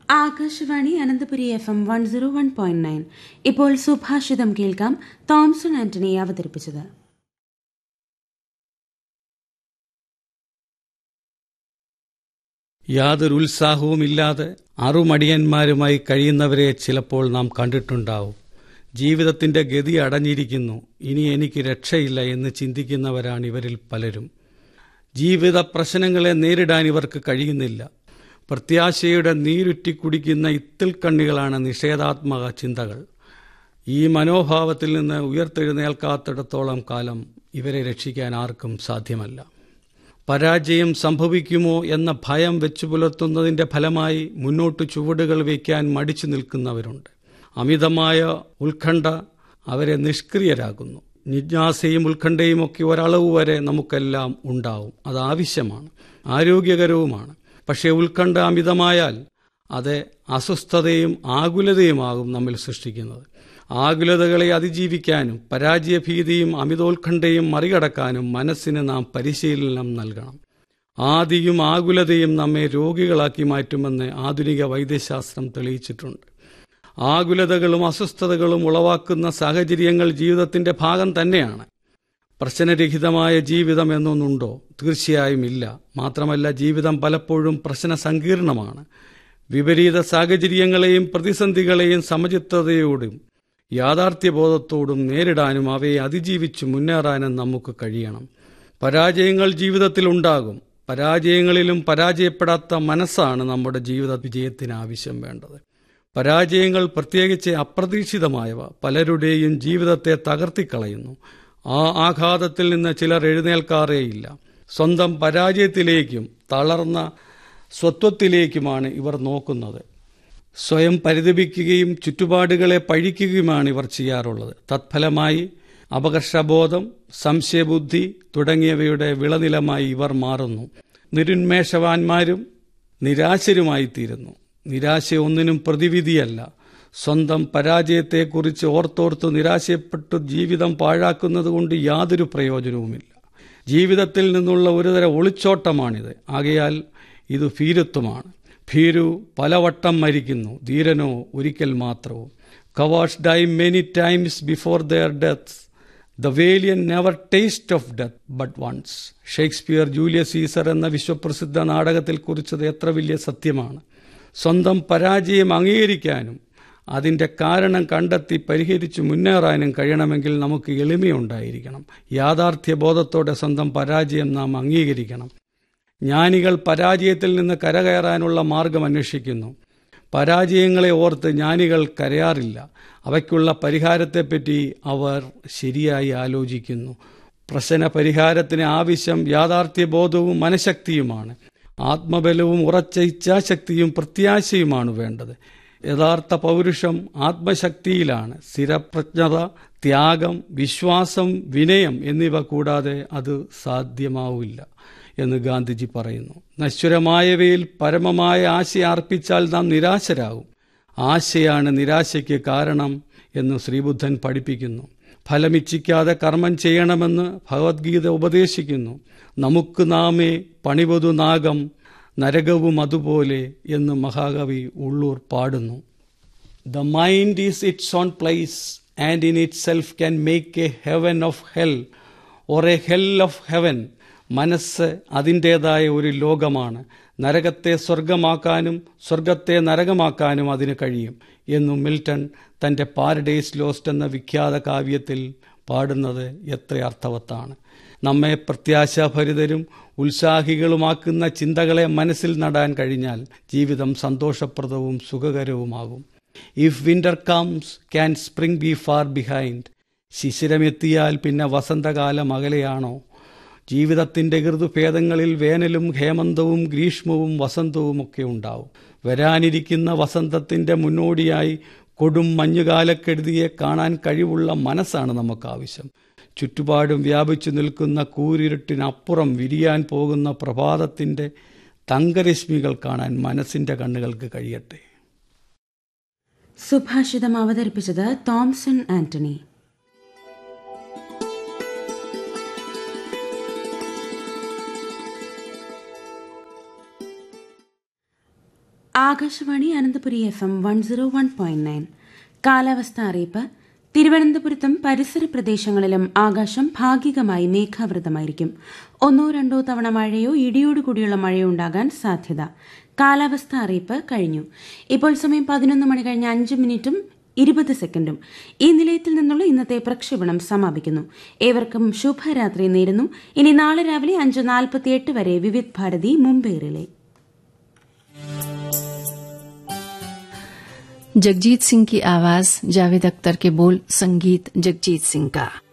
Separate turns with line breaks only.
Akashvani Ananthapuri F M one zero one point nine ഇപ്പോൾ സുഭാഷിതം കേൾക്കാം തോംസൺ ആന്റണി അവതരിപ്പിച്ചത്
യാതൊരു ഉത്സാഹവുമില്ലാതെ അറുമടിയന്മാരുമായി കഴിയുന്നവരെ ചിലപ്പോൾ നാം കണ്ടിട്ടുണ്ടാവും ജീവിതത്തിന്റെ ഗതി അടഞ്ഞിരിക്കുന്നു ഇനി എനിക്ക് രക്ഷയില്ല എന്ന് ചിന്തിക്കുന്നവരാണ് ഇവരിൽ പലരും ജീവിത പ്രശ്നങ്ങളെ നേരിടാൻ ഇവർക്ക് കഴിയുന്നില്ല പ്രത്യാശയുടെ നീരുറ്റി കുടിക്കുന്ന ഇത്തിൽ കണ്ണികളാണ് നിഷേധാത്മക ചിന്തകൾ ഈ മനോഭാവത്തിൽ നിന്ന് ഉയർത്തെഴുന്നേൽക്കാത്തിടത്തോളം കാലം ഇവരെ രക്ഷിക്കാൻ ആർക്കും സാധ്യമല്ല പരാജയം സംഭവിക്കുമോ എന്ന ഭയം വെച്ചു പുലർത്തുന്നതിന്റെ ഫലമായി മുന്നോട്ട് ചുവടുകൾ വയ്ക്കാൻ മടിച്ചു നിൽക്കുന്നവരുണ്ട് അമിതമായ ഉത്കണ്ഠ അവരെ നിഷ്ക്രിയരാകുന്നു ജിജ്ഞാസയും ഉത്കണ്ഠയും ഒക്കെ ഒരളവ് വരെ നമുക്കെല്ലാം ഉണ്ടാവും അത് ആവശ്യമാണ് ആരോഗ്യകരവുമാണ് പക്ഷേ ഉത്കണ്ഠ അമിതമായാൽ അത് അസ്വസ്ഥതയും ആകുലതയുമാകും നമ്മിൽ സൃഷ്ടിക്കുന്നത് ആകുലതകളെ അതിജീവിക്കാനും പരാജയഭീതിയും അമിതോത്കണ്ഠയും മറികടക്കാനും മനസ്സിന് നാം പരിശീലനം നൽകണം ആദിയും ആകുലതയും നമ്മെ രോഗികളാക്കി മാറ്റുമെന്ന് ആധുനിക വൈദ്യശാസ്ത്രം തെളിയിച്ചിട്ടുണ്ട് ആകുലതകളും അസ്വസ്ഥതകളും ഉളവാക്കുന്ന സാഹചര്യങ്ങൾ ജീവിതത്തിന്റെ ഭാഗം തന്നെയാണ് പ്രശ്നരഹിതമായ ജീവിതം എന്നൊന്നുണ്ടോ തീർച്ചയായും ഇല്ല മാത്രമല്ല ജീവിതം പലപ്പോഴും പ്രശ്ന സങ്കീർണമാണ് വിപരീത സാഹചര്യങ്ങളെയും പ്രതിസന്ധികളെയും സമചിത്തതയോടും യാഥാർത്ഥ്യബോധത്തോടും നേരിടാനും അവയെ അതിജീവിച്ച് മുന്നേറാനും നമുക്ക് കഴിയണം പരാജയങ്ങൾ ജീവിതത്തിൽ ഉണ്ടാകും പരാജയങ്ങളിലും പരാജയപ്പെടാത്ത മനസ്സാണ് നമ്മുടെ ജീവിത വിജയത്തിന് ആവശ്യം വേണ്ടത് പരാജയങ്ങൾ പ്രത്യേകിച്ച് അപ്രതീക്ഷിതമായവ പലരുടെയും ജീവിതത്തെ തകർത്തിക്കളയുന്നു ആ ആഘാതത്തിൽ നിന്ന് ചിലർ എഴുന്നേൽക്കാറേയില്ല സ്വന്തം പരാജയത്തിലേക്കും തളർന്ന സ്വത്വത്തിലേക്കുമാണ് ഇവർ നോക്കുന്നത് സ്വയം പരിതപിക്കുകയും ചുറ്റുപാടുകളെ പഴിക്കുകയുമാണ് ഇവർ ചെയ്യാറുള്ളത് തത്ഫലമായി അപകർഷബോധം സംശയബുദ്ധി തുടങ്ങിയവയുടെ വിളനിലമായി ഇവർ മാറുന്നു നിരുന്മേഷവാന്മാരും നിരാശരുമായിത്തീരുന്നു നിരാശ ഒന്നിനും പ്രതിവിധിയല്ല സ്വന്തം പരാജയത്തെക്കുറിച്ച് ഓർത്തോർത്ത് നിരാശപ്പെട്ടു ജീവിതം പാഴാക്കുന്നത് കൊണ്ട് യാതൊരു പ്രയോജനവുമില്ല ജീവിതത്തിൽ നിന്നുള്ള ഒരുതരം ഒളിച്ചോട്ടമാണിത് ആകയാൽ ഇത് ഭീരുത്വമാണ് ഭീരു പലവട്ടം മരിക്കുന്നു ധീരനോ ഒരിക്കൽ മാത്രവും cowards die many times before their death the valiant never taste of death but once Shakespeare Julius Caesar എന്ന വിശ്വപ്രസിദ്ധ നാടകത്തിൽ കുറിച്ചത് എത്ര വലിയ സത്യമാണ് സ്വന്തം പരാജയം അംഗീകരിക്കാനും അതിൻ്റെ കാരണം കണ്ടെത്തി പരിഹരിച്ച് മുന്നേറാനും കഴിയണമെങ്കിൽ നമുക്ക് എളിമയുണ്ടായിരിക്കണം യാഥാർത്ഥ്യബോധത്തോടെ സ്വന്തം പരാജയം നാം അംഗീകരിക്കണം ജ്ഞാനികൾ പരാജയത്തിൽ നിന്ന് കരകയറാനുള്ള മാർഗം അന്വേഷിക്കുന്നു പരാജയങ്ങളെ ഓർത്ത് ജ്ഞാനികൾ കരയാറില്ല അവയ്ക്കുള്ള പരിഹാരത്തെപ്പറ്റി അവർ ശരിയായി ആലോചിക്കുന്നു പ്രശ്ന പരിഹാരത്തിന് ആവശ്യം യാഥാർത്ഥ്യബോധവും മനഃശക്തിയുമാണ് ആത്മബലവും ഉറച്ച ഇച്ഛാശക്തിയും പ്രത്യാശയുമാണ് വേണ്ടത് യഥാർത്ഥ പൗരുഷം ആത്മശക്തിയിലാണ് സ്ഥിരപ്രജ്ഞത ത്യാഗം വിശ്വാസം വിനയം എന്നിവ കൂടാതെ അത് സാധ്യമാവില്ല എന്ന് ഗാന്ധിജി പറയുന്നു നശ്വരമായവയിൽ പരമമായ ആശ അർപ്പിച്ചാൽ നാം നിരാശരാകും ആശയാണ് നിരാശയ്ക്ക് കാരണം എന്ന് ശ്രീബുദ്ധൻ പഠിപ്പിക്കുന്നു ഫലമിച്ഛിക്കാതെ കർമ്മം ചെയ്യണമെന്ന് ഭഗവത്ഗീത ഉപദേശിക്കുന്നു നമുക്ക് നാമേ പണിവതു നാഗം നരകവും അതുപോലെ എന്ന് മഹാകവി ഉള്ളൂർ പാടുന്നു the mind is its own place and in itself can make a heaven of hell or a hell of heaven മനസ്സ് അതിൻ്റേതായ ഒരു ലോകമാണ് നരകത്തെ സ്വർഗമാക്കാനും സ്വർഗത്തെ നരകമാക്കാനും അതിന് കഴിയും എന്നു മിൽട്ടൺ തൻ്റെ പാരഡൈസ് ലോസ്റ്റ് എന്ന വിഖ്യാത കാവ്യത്തിൽ പാടുന്നത് എത്ര അർത്ഥവത്താണ് നമ്മെ പ്രത്യാശാഭരിതരും ഉത്സാഹികളുമാക്കുന്ന ചിന്തകളെ മനസ്സിൽ നടാൻ കഴിഞ്ഞാൽ ജീവിതം സന്തോഷപ്രദവും സുഖകരവുമാകും if winter comes can spring be far behind ശിശിരമെത്തിയാൽ പിന്നെ വസന്തകാലം അകലെയാണോ ജീവിതത്തിന്റെ ഋതുഭേദങ്ങളിൽ വേനലും ഹേമന്തവും ഗ്രീഷ്മവും വസന്തവും ഒക്കെ ഉണ്ടാവും വരാനിരിക്കുന്ന വസന്തത്തിന്റെ മുന്നോടിയായി കൊടും മഞ്ഞുകാലക്കെടുതിയെ കാണാൻ കഴിവുള്ള മനസ്സാണ് നമുക്ക് ആവശ്യം ചുറ്റുപാടും വ്യാപിച്ചു നിൽക്കുന്ന കൂരിരുട്ടിനപ്പുറം വിരിയാൻ പോകുന്ന പ്രഭാതത്തിന്റെ തങ്കരശ്മികൾ കാണാൻ മനസ്സിന്റെ കണ്ണുകൾക്ക് കഴിയട്ടെ
സുഭാഷിതം അവതരിപ്പിച്ചത് Thomson Antony Akashvani Ananthapuri F M one zero one point nine കാലാവസ്ഥ അറിയിപ്പ് തിരുവനന്തപുരത്തും പരിസര പ്രദേശങ്ങളിലും ആകാശം ഭാഗികമായി മേഘാവൃതമായിരിക്കും ഒന്നോ രണ്ടോ തവണ മഴയോ ഇടിയോടുകൂടിയുള്ള മഴയോ ഉണ്ടാകാൻ സാധ്യത കാലാവസ്ഥ അറിയിപ്പ് കഴിഞ്ഞു ഇപ്പോൾ സമയം പതിനൊന്ന് മണി കഴിഞ്ഞ് അഞ്ച് മിനിറ്റും ഇരുപത് സെക്കൻഡും ഈ നിലയത്തിൽ നിന്നുള്ള ഇന്നത്തെ പ്രക്ഷേപണം സമാപിക്കുന്നു ഏവർക്കും ശുഭരാത്രി നേരുന്നു ഇനി നാളെ രാവിലെ അഞ്ച് നാൽപ്പത്തിയെട്ട് വരെ വിവിധ് ഭാരതി മുംബൈറിലെ
जगजीत सिंह की आवाज जावेद अख्तर के बोल संगीत जगजीत सिंह का